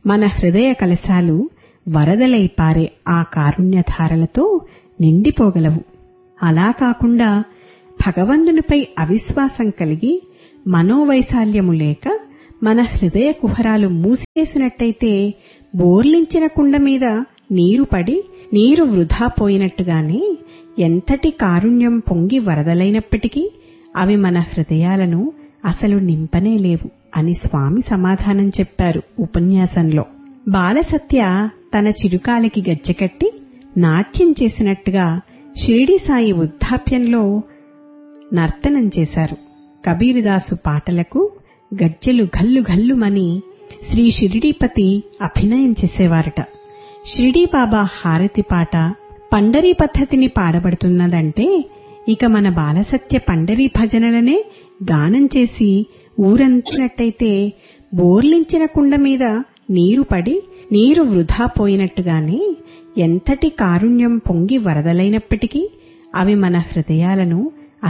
మన హృదయ కలశాలు వరదలై పారే ఆ కారుణ్యధారలతో నిండిపోగలవు అలా కాకుండా భగవంతునిపై అవిశ్వాసం కలిగి మనోవైశాల్యము లేక మన హృదయ కుహరాలు మూసేసినట్టయితే బోర్లించిన కుండ మీద నీరు పడి నీరు వృధా పోయినట్టుగానే ఎంతటి కారుణ్యం పొంగి వరదలైనప్పటికీ అవి మన హృదయాలను అసలు నింపనే లేవు అని స్వామి సమాధానం చెప్పారు ఉపన్యాసంలో బాలసత్య తన చిరుకాలికి గజ్జెకట్టి నాట్యం చేసినట్టుగా షిరిడి సాయి వృద్ధాప్యంలో నర్తనం చేశారు కబీరదాసు పాటలకు గజ్జెలు గల్లు గల్లుమని శ్రీ షిరిడీపతి అభినయం చేసేవారట షిరిడీ బాబా హారతి పాట పండరీ పద్ధతిని పాడబడుతున్నదంటే ఇక మన బాలసత్య పండరీ భజనలనే గానం చేసి ఊరంచినట్టయితే బోర్లించిన కుండ మీద నీరు పడి నీరు వృధా పోయినట్టుగానే ఎంతటి కారుణ్యం పొంగి వరదలైనప్పటికీ అవి మన హృదయాలను